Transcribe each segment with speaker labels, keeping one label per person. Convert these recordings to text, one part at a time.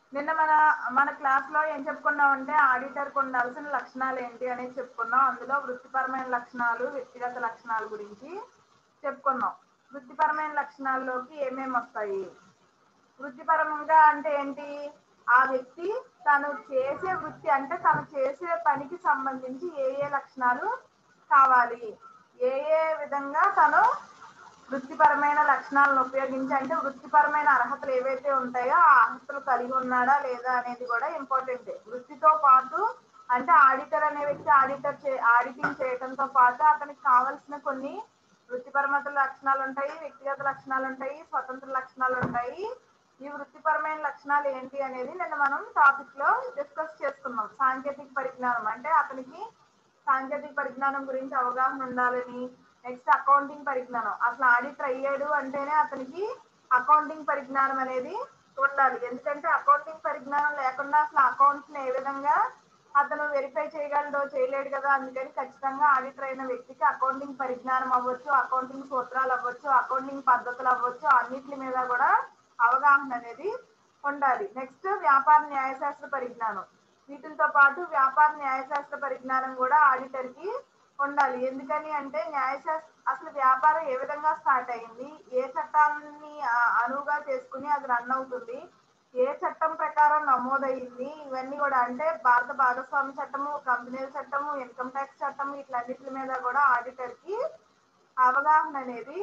Speaker 1: నిన్న మన మన క్లాస్ లో ఏం చెప్పుకున్నాం అంటే ఆడిటర్ కు ఉండాల్సిన లక్షణాలు ఏంటి అనేది చెప్పుకున్నాం అందులో వృత్తిపరమైన లక్షణాలు వ్యక్తిగత లక్షణాల గురించి చెప్పుకున్నాం వృత్తిపరమైన లక్షణాల్లోకి ఏమేమి వస్తాయి వృత్తిపరంగా అంటే ఏంటి ఆ వ్యక్తి తను చేసే వృత్తి అంటే తను చేసే పనికి సంబంధించి ఏ ఏ లక్షణాలు కావాలి ఏ ఏ విధంగా తను వృత్తిపరమైన లక్షణాలను ఉపయోగించి అంటే వృత్తిపరమైన అర్హతలు ఏవైతే ఉంటాయో ఆ అర్హతలు కలిగి ఉన్నాడా లేదా అనేది కూడా ఇంపార్టెంట్ వృత్తితో పాటు అంటే ఆడిటర్ అనే వ్యక్తి ఆడిటర్ చే ఆడిటింగ్ చేయడంతో పాటు అతనికి కావాల్సిన కొన్ని వృత్తిపరమైన లక్షణాలు ఉంటాయి వ్యక్తిగత లక్షణాలు ఉంటాయి స్వతంత్ర లక్షణాలు ఉంటాయి ఈ వృత్తిపరమైన లక్షణాలు ఏంటి అనేది నిన్న మనం టాపిక్ లో డిస్కస్ చేసుకున్నాం సాంకేతిక పరిజ్ఞానం అంటే అతనికి సాంకేతిక పరిజ్ఞానం గురించి అవగాహన ఉండాలని నెక్స్ట్ అకౌంటింగ్ పరిజ్ఞానం అసలు ఆడిటర్ అయ్యాడు అంటేనే అతనికి అకౌంటింగ్ పరిజ్ఞానం అనేది ఉండాలి ఎందుకంటే అకౌంటింగ్ పరిజ్ఞానం లేకుండా అసలు అకౌంట్స్ ఏ విధంగా అతను వెరిఫై చేయగలడో చేయలేడు కదా అందుకని ఖచ్చితంగా ఆడిటర్ అయిన వ్యక్తికి అకౌంటింగ్ పరిజ్ఞానం అవ్వచ్చు అకౌంటింగ్ సూత్రాలు అవ్వచ్చు అకౌంటింగ్ పద్ధతులు అవ్వచ్చు అన్నిటి మీద కూడా అవగాహన అనేది ఉండాలి నెక్స్ట్ వ్యాపార న్యాయశాస్త్ర పరిజ్ఞానం వీటితో పాటు వ్యాపార న్యాయశాస్త్ర పరిజ్ఞానం కూడా ఆడిటర్ కి ఉండాలి ఎందుకని అంటే న్యాయశాస్త్ర అసలు వ్యాపారం ఏ విధంగా స్టార్ట్ అయింది ఏ చట్టాన్ని ఆ- అనువుగా చేసుకుని అది రన్ అవుతుంది ఏ చట్టం ప్రకారం నమోదయ్యింది ఇవన్నీ కూడా అంటే భారత భాగస్వామ్య చట్టము కంపెనీల చట్టము ఇన్కమ్ ట్యాక్స్ చట్టము ఇట్లన్నిటి మీద కూడా ఆడిటర్ కి అవగాహన అనేది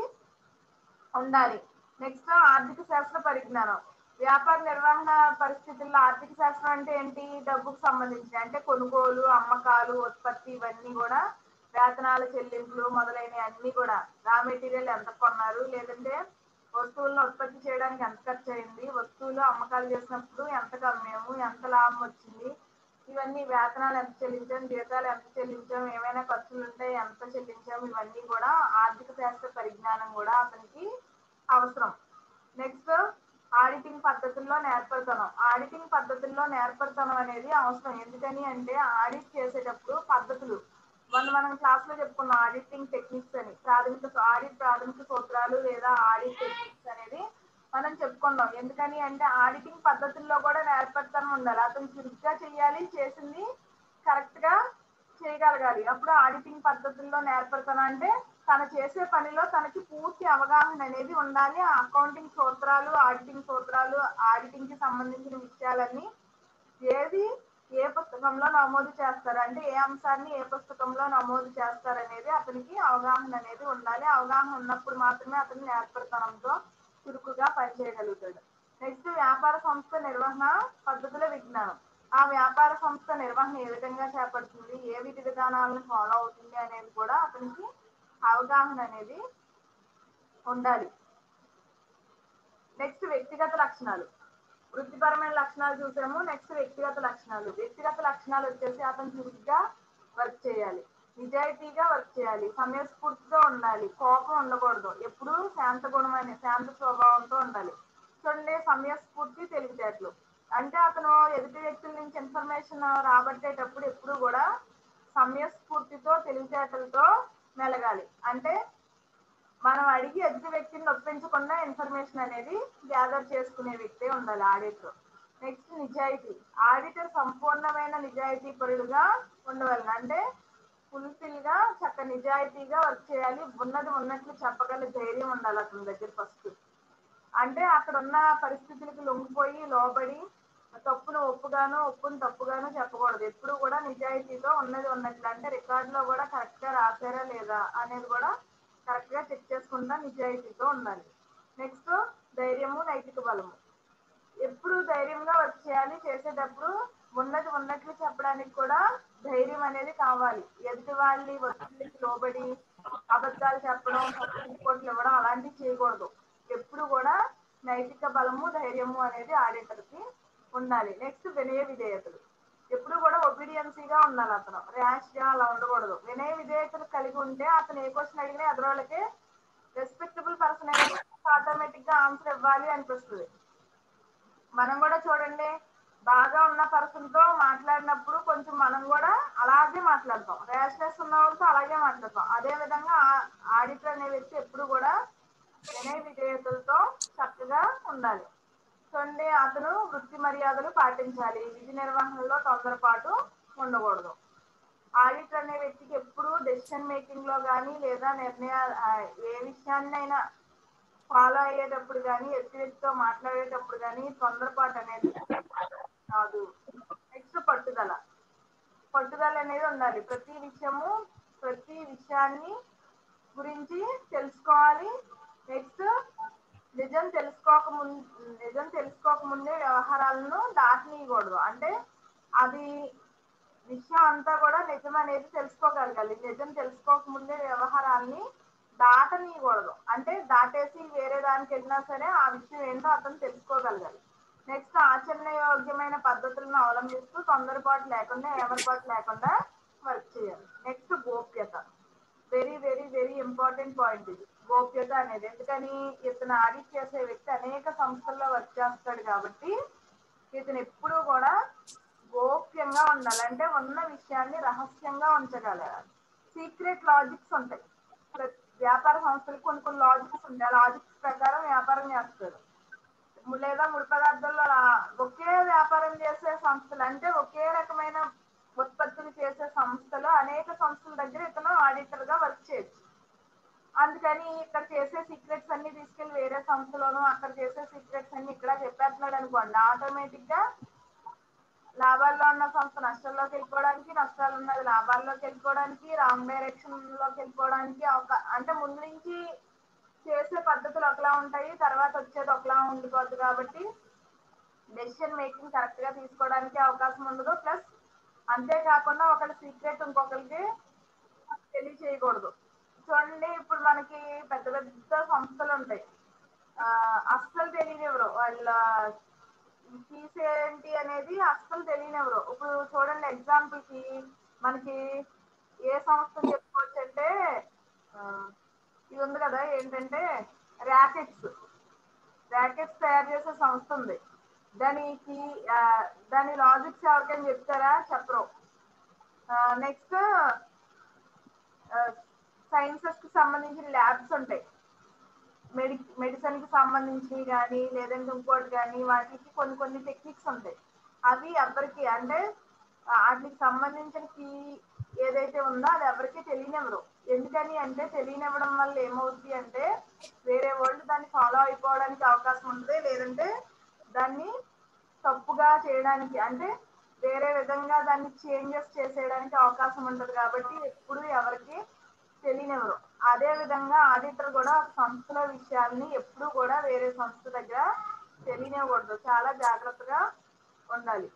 Speaker 1: ఉండాలి నెక్స్ట్ ఆర్థిక శాస్త్ర పరిజ్ఞానం వ్యాపార నిర్వహణ పరిస్థితుల్లో ఆర్థిక శాస్త్రం అంటే ఏంటి డబ్బుకు సంబంధించి అంటే కొనుగోలు అమ్మకాలు ఉత్పత్తి ఇవన్నీ కూడా వేతనాల చెల్లింపులు మొదలైన అన్ని కూడా రా మెటీరియల్ ఎంత కొన్నారు లేదంటే వస్తువులను ఉత్పత్తి చేయడానికి ఎంత ఖర్చు అయింది వస్తువులు అమ్మకాలు చేసినప్పుడు ఎంత అమ్మాము ఎంత లాభం వచ్చింది ఇవన్నీ వేతనాలు ఎంత చెల్లించాం జీతాలు ఎంత చెల్లించాం ఏమైనా ఖర్చులు ఉంటే ఎంత చెల్లించాం ఇవన్నీ కూడా ఆర్థిక శాస్త్ర పరిజ్ఞానం కూడా అతనికి అవసరం నెక్స్ట్ ఆడిటింగ్ పద్ధతుల్లో నేర్పరితనం ఆడిటింగ్ పద్ధతుల్లో నేర్పరితనం అనేది అవసరం ఎందుకని అంటే ఆడిట్ చేసేటప్పుడు పద్ధతులు మొన్న మనం క్లాస్ లో చెప్పుకున్నాం ఆడిటింగ్ టెక్నిక్స్ అని ప్రాథమిక ఆడిట్ ప్రాథమిక సూత్రాలు లేదా ఆడిట్ టెక్నిక్స్ అనేది మనం చెప్పుకున్నాం ఎందుకని అంటే ఆడిటింగ్ పద్ధతుల్లో కూడా నేర్పరితనం ఉండాలి అతను చురుగ్గా చేయాలి చేసింది కరెక్ట్ గా చేయగలగాలి అప్పుడు ఆడిటింగ్ పద్ధతుల్లో నేర్పడతాను అంటే తను చేసే పనిలో తనకి పూర్తి అవగాహన అనేది ఉండాలి ఆ అకౌంటింగ్ సూత్రాలు ఆడిటింగ్ సూత్రాలు ఆడిటింగ్ కి సంబంధించిన విషయాలన్నీ ఏది ఏ పుస్తకంలో నమోదు చేస్తారు అంటే ఏ అంశాన్ని ఏ పుస్తకంలో నమోదు చేస్తారు అనేది అతనికి అవగాహన అనేది ఉండాలి అవగాహన ఉన్నప్పుడు మాత్రమే అతను నేర్పడతనంతో చురుకుగా పనిచేయగలుగుతాడు నెక్స్ట్ వ్యాపార సంస్థ నిర్వహణ పద్ధతుల విజ్ఞానం ఆ వ్యాపార సంస్థ నిర్వహణ ఏ విధంగా చేపడుతుంది ఏ విధి విధానాలను ఫాలో అవుతుంది అనేది కూడా అతనికి అవగాహన అనేది ఉండాలి నెక్స్ట్ వ్యక్తిగత లక్షణాలు వృత్తిపరమైన లక్షణాలు చూసాము నెక్స్ట్ వ్యక్తిగత లక్షణాలు వ్యక్తిగత లక్షణాలు వచ్చేసి అతను చురుగ్గా వర్క్ చేయాలి నిజాయితీగా వర్క్ చేయాలి సమయస్ఫూర్తితో ఉండాలి కోపం ఉండకూడదు ఎప్పుడు శాంత గుణమైన శాంత స్వభావంతో ఉండాలి చూడండి సమయస్ఫూర్తి తెలివితేటలు అంటే అతను ఎదుటి వ్యక్తుల నుంచి ఇన్ఫర్మేషన్ రాబట్టేటప్పుడు ఎప్పుడు కూడా సమయస్ఫూర్తితో తెలివితేటలతో మెలగాలి అంటే మనం అడిగి ఎదుటి వ్యక్తిని నొప్పించకుండా ఇన్ఫర్మేషన్ అనేది గ్యాదర్ చేసుకునే వ్యక్తే ఉండాలి ఆడిటర్ నెక్స్ట్ నిజాయితీ ఆడిటర్ సంపూర్ణమైన నిజాయితీ పరుడుగా ఉండవాలి అంటే ఫుల్ఫిల్ గా చక్క నిజాయితీగా వర్క్ చేయాలి ఉన్నది ఉన్నట్లు చెప్పగల ధైర్యం ఉండాలి అతని దగ్గర ఫస్ట్ అంటే అక్కడ ఉన్న పరిస్థితులకు లొంగిపోయి లోబడి తప్పును ఒప్పుగాను ఒప్పును తప్పుగాను చెప్పకూడదు ఎప్పుడు కూడా నిజాయితీగా ఉన్నది ఉన్నట్లు అంటే రికార్డులో కూడా కరెక్ట్ గా రాశారా లేదా అనేది కూడా కరెక్ట్ గా చెక్ చేసుకుంటా నిజాయితీతో ఉండాలి నెక్స్ట్ ధైర్యము నైతిక బలము ఎప్పుడు ధైర్యంగా వర్క్ చేయాలి చేసేటప్పుడు ఉన్నది ఉన్నట్లు చెప్పడానికి కూడా ధైర్యం అనేది కావాలి ఎదుటి వాళ్ళ ఒత్తిడికి లోబడి అబద్ధాలు చెప్పడం తప్పుడు రిపోర్ట్లు ఇవ్వడం అలాంటివి చేయకూడదు ఎప్పుడు కూడా నైతిక బలము ధైర్యము అనేది ఆడిటర్ కి ఉండాలి నెక్స్ట్ వినయ విధేయతలు ఎప్పుడు కూడా ఒబీడియన్సీగా ఉండాలి అతను ర్యాష్ గా అలా ఉండకూడదు వినయ విధేయతలు కలిగి ఉంటే అతను ఏ క్వశ్చన్ అడిగినా ఎదురోళ్ళకి రెస్పెక్టబుల్ పర్సన్ అయితే ఆటోమేటిక్ గా ఆన్సర్ ఇవ్వాలి అనిపిస్తుంది మనం కూడా చూడండి బాగా ఉన్న పర్సన్ తో మాట్లాడినప్పుడు కొంచెం మనం కూడా అలాగే మాట్లాడతాం ర్యాష్నెస్ ఉన్న వాళ్ళతో అలాగే మాట్లాడతాం అదే విధంగా ఆడిటర్ అనే వ్యక్తి ఎప్పుడు కూడా వినయ విధేయతలతో చక్కగా ఉండాలి చూడండి అతను వృత్తి మర్యాదలు పాటించాలి విధి నిర్వహణలో తొందరపాటు ఉండకూడదు ఆడిటర్ అనే వ్యక్తికి ఎప్పుడు డెసిషన్ మేకింగ్ లో కానీ లేదా నిర్ణయ ఆ, ఏ విషయాన్నైనా ఫాలో అయ్యేటప్పుడు కానీ ఎత్తి వ్యక్తితో మాట్లాడేటప్పుడు కానీ తొందరపాటు అనేది కాదు నెక్స్ట్ పట్టుదల పట్టుదల అనేది ఉండాలి ప్రతి విషయము ప్రతి విషయాన్ని గురించి తెలుసుకోవాలి నెక్స్ట్ నిజం తెలుసుకోక ముందు నిజం తెలుసుకోక ముందే వ్యవహారాలను దాటనీయకూడదు అంటే అది విషయం అంతా కూడా నిజం అనేది తెలుసుకోగలగాలి నిజం తెలుసుకోక ముందే వ్యవహారాన్ని దాటనీయకూడదు అంటే దాటేసి వేరే దానికి వెళ్ళినా సరే ఆ విషయం ఏంటో అతను తెలుసుకోగలగాలి నెక్స్ట్ ఆచరణయోగ్యమైన పద్ధతులను అవలంబిస్తూ తొందరపాటు లేకుండా ఎవరిపాటు లేకుండా వర్క్ చేయాలి నెక్స్ట్ గోప్యత very very very important point ఇది గోప్యత అనేది ఎందుకని ఇతను ఆడిట్ చేసే వ్యక్తి అనేక సంస్థల్లో వర్క్ చేస్తాడు కాబట్టి ఇతను ఎప్పుడూ కూడా గోప్యంగా ఉండాలి అంటే ఉన్న విషయాన్ని రహస్యంగా ఉంచగలగాలి సీక్రెట్ లాజిక్స్ ఉంటాయి ప్రతి వ్యాపార సంస్థలు కొన్ని కొన్ని లాజిక్స్ ఉంటాయి ఆ లాజిక్స్ ప్రకారం వ్యాపారం చేస్తారు ము- లేదా ముడి పదార్థాల్లో లా- ఒకే వ్యాపారం చేసే సంస్థలు అంటే ఒకే రకమైన ఉత్పత్తులు చేసే సంస్థలు అనేక సంస్థల దగ్గర ఇతను ఆడిటర్ గా వర్క్ చేయొచ్చు అందుకని ఇక్కడ చేసే సీక్రెట్స్ అన్ని తీసుకెళ్లి వేరే సంస్థలోను అక్కడ చేసే సీక్రెట్స్ అన్ని ఇక్కడ చెప్పేస్తున్నాడు అనుకోండి ఆటోమేటిక్ గా లాభాల్లో ఉన్న సంస్థ నష్టాల్లోకి వెళ్ళిపోవడానికి నష్టాలు ఉన్నది లాభాల్లోకి వెళ్ళిపోవడానికి రాంగ్ డైరెక్షన్ లోకి వెళ్ళిపోవడానికి ఒక అంటే ముందు నుంచి చేసే పద్ధతులు ఒకలా ఉంటాయి తర్వాత వచ్చేది ఒకలా ఉండిపోద్ది కాబట్టి డెసిషన్ మేకింగ్ కరెక్ట్ గా తీసుకోవడానికి అవకాశం ఉండదు ప్లస్ అంతేకాకుండా ఒకళ్ళ సీక్రెట్ ఇంకొకరికి తెలియచేయకూడదు చూడండి ఇప్పుడు మనకి పెద్ద పెద్ద సంస్థలు ఉంటాయి ఆ, అస్సలు తెలియనివ్వరు వాళ్ళ ఫీస్ ఏంటి అనేది అస్సలు తెలియనివ్వరు ఇప్పుడు చూడండి ఎగ్జాంపుల్ కి మనకి ఏ సంస్థ చెప్పుకోవచ్చు అంటే ఆ, ఇది ఉంది కదా ఏంటంటే ర్యాకెట్స్ ర్యాకెట్స్ తయారు చేసే సంస్థ ఉంది దానికి ఆ, దాని లాజిక్స్ ఎవరికైనా చెప్తారా చెప్పరు నెక్స్ట్ సైన్సెస్ కి సంబంధించిన ల్యాబ్స్ ఉంటాయి మెడి మెడిసిన్ కి సంబంధించి కానీ లేదంటే ఇంకోటి కానీ వాటికి కొన్ని కొన్ని టెక్నిక్స్ ఉంటాయి అవి ఎవరికి అంటే ఆ, వాటికి సంబంధించిన కీ ఏదైతే ఉందో అది ఎవరికి తెలియనివ్వరు ఎందుకని అంటే తెలియనివ్వడం వల్ల ఏమవుతుంది అంటే వేరే వాళ్ళు దాన్ని ఫాలో అయిపోవడానికి అవకాశం ఉంటుంది లేదంటే దాన్ని తప్పుగా చేయడానికి అంటే వేరే విధంగా దాన్ని చేంజెస్ చేసేయడానికి అవకాశం ఉంటుంది కాబట్టి ఎప్పుడు ఎవరికి తెలియనివ్వరు అదే విధంగా ఆడిటర్ కూడా ఒక సంస్థల విషయాల్ని ఎప్పుడు కూడా వేరే సంస్థ దగ్గర తెలియనివ్వకూడదు చాలా జాగ్రత్తగా ఉండాలి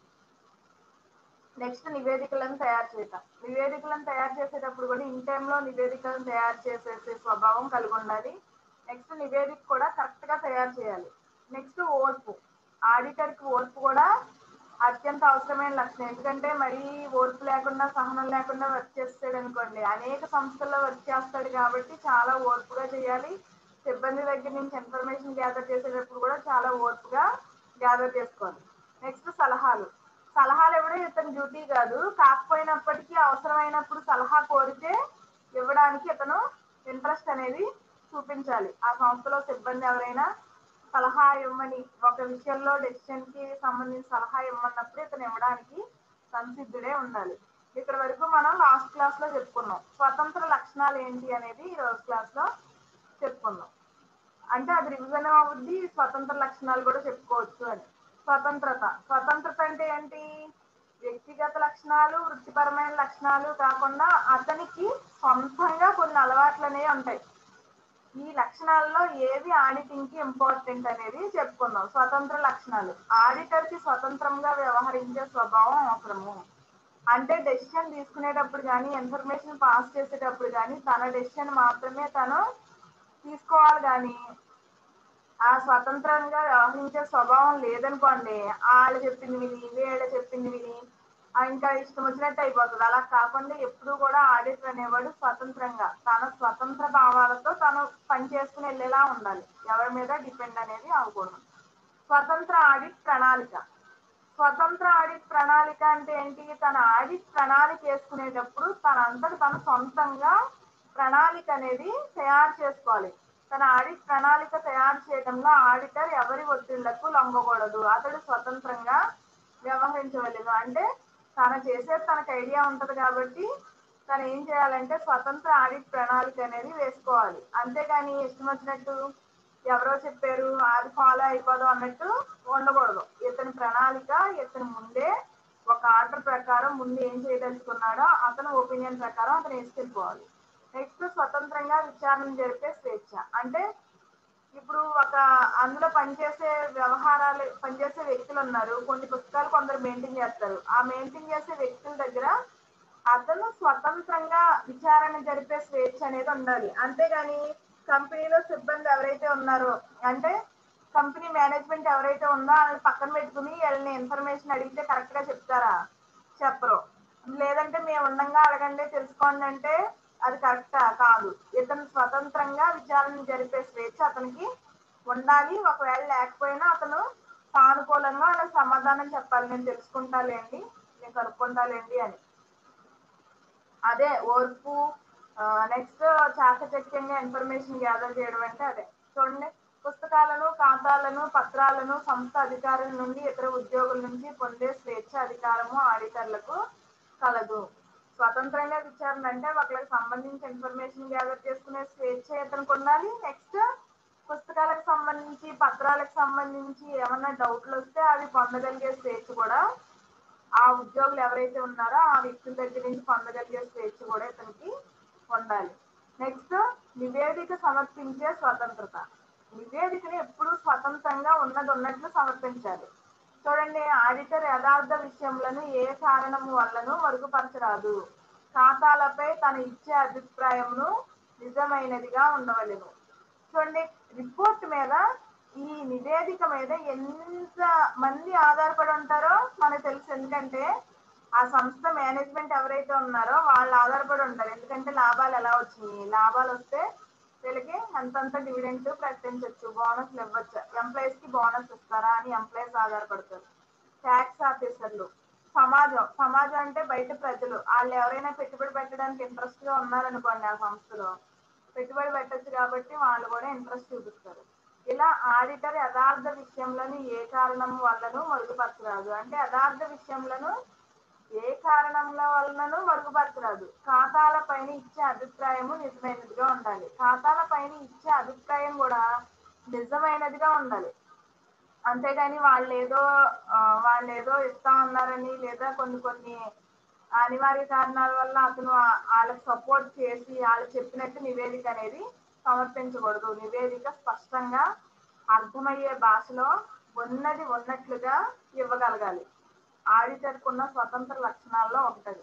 Speaker 1: నెక్స్ట్ నివేదికలను తయారు చేయటం నివేదికలను తయారు చేసేటప్పుడు కూడా ఇన్ టైంలో నివేదికలను తయారు చేసేసే స్వభావం కలిగి ఉండాలి నెక్స్ట్ నివేదిక కూడా కరెక్ట్ గా తయారు చేయాలి నెక్స్ట్ ఓర్పు ఆడిటర్ కి ఓర్పు కూడా అత్యంత అవసరమైన లక్షణం ఎందుకంటే మరీ ఓర్పు లేకుండా సహనం లేకుండా వర్క్ చేస్తాడు అనుకోండి అనేక సంస్థల్లో వర్క్ చేస్తాడు కాబట్టి చాలా ఓర్పుగా చేయాలి సిబ్బంది దగ్గర నుంచి ఇన్ఫర్మేషన్ గ్యాదర్ చేసేటప్పుడు కూడా చాలా ఓర్పుగా గ్యాదర్ చేసుకోవాలి నెక్స్ట్ సలహాలు సలహాలు ఇవ్వడం ఇతని డ్యూటీ కాదు కాకపోయినప్పటికీ అవసరమైనప్పుడు సలహా కోరితే ఇవ్వడానికి ఇతను ఇంట్రెస్ట్ అనేది చూపించాలి ఆ సంస్థలో సిబ్బంది ఎవరైనా సలహా ఇవ్వమని ఒక విషయంలో డెసిషన్ కి సంబంధించి సలహా ఇవ్వమన్నప్పుడు ఇతను ఇవ్వడానికి సంసిద్ధుడే ఉండాలి ఇక్కడ వరకు మనం లాస్ట్ క్లాస్ లో చెప్పుకున్నాం స్వతంత్ర లక్షణాలు ఏంటి అనేది ఈ రోజు క్లాస్ లో చెప్పుకున్నాం అంటే అది రివిజన్ అవుద్ది స్వతంత్ర లక్షణాలు కూడా చెప్పుకోవచ్చు అని స్వతంత్రత స్వతంత్రత అంటే ఏంటి వ్యక్తిగత లక్షణాలు వృత్తిపరమైన లక్షణాలు కాకుండా అతనికి సొంతంగా కొన్ని అలవాట్లు అనేవి ఉంటాయి ఈ లక్షణాల్లో ఏవి ఆడిటింగ్ కి ఇంపార్టెంట్ అనేది చెప్పుకుందాం స్వతంత్ర లక్షణాలు ఆడిటర్ కి స్వతంత్రంగా వ్యవహరించే స్వభావం అవసరము అంటే డెసిషన్ తీసుకునేటప్పుడు కానీ ఇన్ఫర్మేషన్ పాస్ చేసేటప్పుడు కానీ తన డెసిషన్ మాత్రమే తను తీసుకోవాలి కానీ ఆ స్వతంత్రంగా వ్యవహరించే స్వభావం లేదనుకోండి వాళ్ళు చెప్పింది విని వీళ్ళ చెప్పింది విని ఆ ఇంకా ఇష్టం వచ్చినట్టు అయిపోతుంది అలా కాకుండా ఎప్పుడూ కూడా ఆడిటర్ అనేవాడు స్వతంత్రంగా తన స్వతంత్ర భావాలతో తను పని చేసుకుని వెళ్ళేలా ఉండాలి ఎవరి మీద డిపెండ్ అనేది అవ్వకూడదు స్వతంత్ర ఆడిట్ ప్రణాళిక స్వతంత్ర ఆడిట్ ప్రణాళిక అంటే ఏంటి తన ఆడిట్ ప్రణాళిక వేసుకునేటప్పుడు తనంతట తను సొంతంగా ప్రణాళిక అనేది తయారు చేసుకోవాలి తన ఆడిట్ ప్రణాళిక తయారు చేయడంలో ఆడిటర్ ఎవరి ఒత్తిళ్లకు లొంగకూడదు అతడు స్వతంత్రంగా వ్యవహరించవలెను అంటే తన చేసేది తనకు ఐడియా ఉంటది కాబట్టి తను ఏం చేయాలంటే స్వతంత్ర ఆడిట్ ప్రణాళిక అనేది వేసుకోవాలి అంతేగాని ఇష్టం వచ్చినట్టు ఎవరో చెప్పారు అది ఫాలో అయిపోదు అన్నట్టు ఉండకూడదు ఇతని ప్రణాళిక ఇతని ముందే ఒక ఆర్డర్ ప్రకారం ముందు ఏం చేయదలుచుకున్నాడో అతని ఒపీనియన్ ప్రకారం అతను వేసుకెళ్ళిపోవాలి నెక్స్ట్ స్వతంత్రంగా విచారణ జరిపే స్వేచ్ఛ అంటే ఇప్పుడు ఒక అందులో పనిచేసే వ్యవహారాలు పనిచేసే వ్యక్తులు ఉన్నారు కొన్ని పుస్తకాలు కొందరు మెయింటైన్ చేస్తారు ఆ మెయింటైన్ చేసే వ్యక్తుల దగ్గర అతను స్వతంత్రంగా విచారణ జరిపే స్వేచ్ఛ అనేది ఉండాలి అంతేగాని కంపెనీలో సిబ్బంది ఎవరైతే ఉన్నారో అంటే కంపెనీ మేనేజ్మెంట్ ఎవరైతే ఉందో వాళ్ళని పక్కన పెట్టుకుని వీళ్ళని ఇన్ఫర్మేషన్ అడిగితే కరెక్ట్ గా చెప్తారా చెప్పరు లేదంటే మేము ఉండంగా అడగండి తెలుసుకోండి అంటే అది కరెక్టా కాదు ఇతను స్వతంత్రంగా విచారణ జరిపే స్వేచ్ఛ అతనికి ఉండాలి ఒకవేళ లేకపోయినా అతను సానుకూలంగా వాళ్ళకి సమాధానం చెప్పాలి నేను తెలుసుకుంటాలేండి నేను కనుక్కుంటాలేండి అని అదే ఓర్పు నెక్స్ట్ చాకచక్యంగా ఇన్ఫర్మేషన్ గ్యాదర్ చేయడం అంటే అదే చూడండి పుస్తకాలను ఖాతాలను పత్రాలను సంస్థ అధికారుల నుండి ఇతర ఉద్యోగుల నుంచి పొందే స్వేచ్ఛ అధికారము ఆడిటర్లకు కలదు స్వతంత్రంగా విచారణ అంటే ఒకరికి సంబంధించి ఇన్ఫర్మేషన్ గ్యాదర్ చేసుకునే స్వేచ్ఛ ఇతనికి ఉండాలి నెక్స్ట్ పుస్తకాలకు సంబంధించి పత్రాలకు సంబంధించి ఏమన్నా డౌట్లు వస్తే అవి పొందగలిగే స్వేచ్ఛ కూడా ఆ ఉద్యోగులు ఎవరైతే ఉన్నారో ఆ వ్యక్తుల దగ్గర నుంచి పొందగలిగే స్వేచ్ఛ కూడా ఇతనికి ఉండాలి నెక్స్ట్ నివేదిక సమర్పించే స్వతంత్రత నివేదికని ఎప్పుడు స్వతంత్రంగా ఉన్నది ఉన్నట్లు సమర్పించాలి చూడండి ఆడిటర్ యథార్థ విషయములను ఏ కారణం వల్లను మరుగుపరచరాదు ఖాతాలపై తన ఇచ్చే అభిప్రాయమును నిజమైనదిగా ఉండవలెను చూడండి రిపోర్ట్ మీద ఈ నివేదిక మీద ఎంత మంది ఆధారపడి ఉంటారో మనకు తెలుసు ఎందుకంటే ఆ సంస్థ మేనేజ్మెంట్ ఎవరైతే ఉన్నారో వాళ్ళు ఆధారపడి ఉంటారు ఎందుకంటే లాభాలు ఎలా వచ్చినాయి లాభాలు వస్తే వీళ్ళకి ఎంతంత డివిడెంట్ ప్రకటించవచ్చు బోనస్లు ఇవ్వచ్చు ఎంప్లాయీస్ కి బోనస్ ఇస్తారా అని ఎంప్లాయీస్ ఆధారపడతారు ట్యాక్స్ ఆఫీసర్లు సమాజం సమాజం అంటే బయట ప్రజలు వాళ్ళు ఎవరైనా పెట్టుబడి పెట్టడానికి ఇంట్రెస్ట్ గా ఉన్నారనుకోండి ఆ సంస్థలో పెట్టుబడి పెట్టచ్చు కాబట్టి వాళ్ళు కూడా ఇంట్రెస్ట్ చూపిస్తారు ఇలా ఆడిటర్ యథార్థ విషయంలోని ఏ కారణం వల్లను మరుగుపరచరాదు అంటే యథార్థ విషయంలోను ఏ కారణంల వలనను మరుగుపరచరాదు ఖాతాల పైన ఇచ్చే అభిప్రాయము నిజమైనదిగా ఉండాలి ఖాతాల పైన ఇచ్చే అభిప్రాయం కూడా నిజమైనదిగా ఉండాలి అంతేగాని వాళ్ళు ఏదో ఆ, వాళ్ళు ఏదో ఇస్తా ఉన్నారని లేదా కొన్ని కొన్ని అనివార్య కారణాల వల్ల అతను ఆ- వాళ్ళకి సపోర్ట్ చేసి వాళ్ళు చెప్పినట్టు నివేదిక అనేది సమర్పించకూడదు నివేదిక స్పష్టంగా అర్థమయ్యే భాషలో ఉన్నది ఉన్నట్లుగా ఇవ్వగలగాలి ఆడిటర్కు ఉన్న స్వతంత్ర లక్షణాల్లో ఒకటది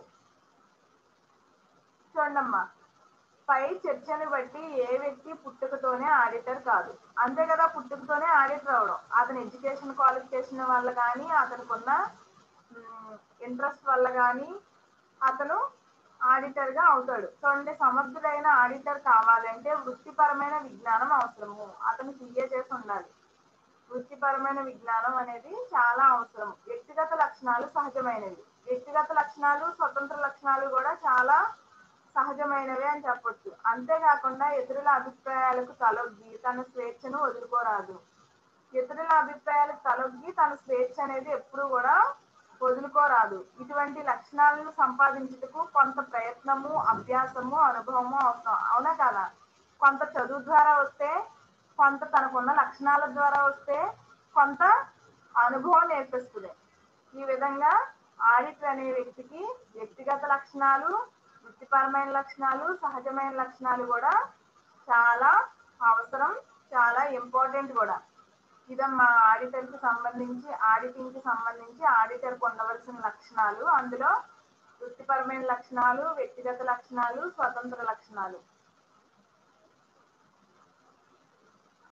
Speaker 1: చూడమ్మా పై చర్చని బట్టి ఏ వ్యక్తి పుట్టుకతోనే ఆడిటర్ కాదు అంతే కదా పుట్టుకతోనే ఆడిటర్ అవడం అతని ఎడ్యుకేషన్ క్వాలిఫికేషన్ వల్ల కానీ అతనికి ఉన్న ఇంట్రెస్ట్ వల్ల కానీ అతను ఆడిటర్ గా అవుతాడు చూడండి సమర్థుడైన ఆడిటర్ కావాలంటే వృత్తిపరమైన విజ్ఞానం అవసరము అతను సీఏ చేసి ఉండాలి వృత్తిపరమైన విజ్ఞానం అనేది చాలా అవసరం వ్యక్తిగత లక్షణాలు సహజమైనవి వ్యక్తిగత లక్షణాలు స్వతంత్ర లక్షణాలు కూడా చాలా సహజమైనవి అని చెప్పొచ్చు అంతేకాకుండా ఇతరుల అభిప్రాయాలకు తలొగ్గి తన స్వేచ్ఛను వదులుకోరాదు ఇతరుల అభిప్రాయాలకు తలొగ్గి తన స్వేచ్ఛ అనేది ఎప్పుడు కూడా వదులుకోరాదు ఇటువంటి లక్షణాలను సంపాదించుటకు కొంత ప్రయత్నము అభ్యాసము అనుభవము అవసరం అవునా కదా కొంత చదువు ద్వారా వస్తే కొంత తనకున్న లక్షణాల ద్వారా వస్తే కొంత అనుభవం నేర్పిస్తుంది ఈ విధంగా ఆడిటర్ అనే వ్యక్తికి వ్యక్తిగత లక్షణాలు వృత్తిపరమైన లక్షణాలు సహజమైన లక్షణాలు కూడా చాలా అవసరం చాలా ఇంపార్టెంట్ కూడా ఇదమ్మా ఆడిటర్ కి సంబంధించి ఆడిటింగ్ కి సంబంధించి ఆడిటర్ ఉండవలసిన లక్షణాలు అందులో వృత్తిపరమైన లక్షణాలు వ్యక్తిగత లక్షణాలు స్వతంత్ర లక్షణాలు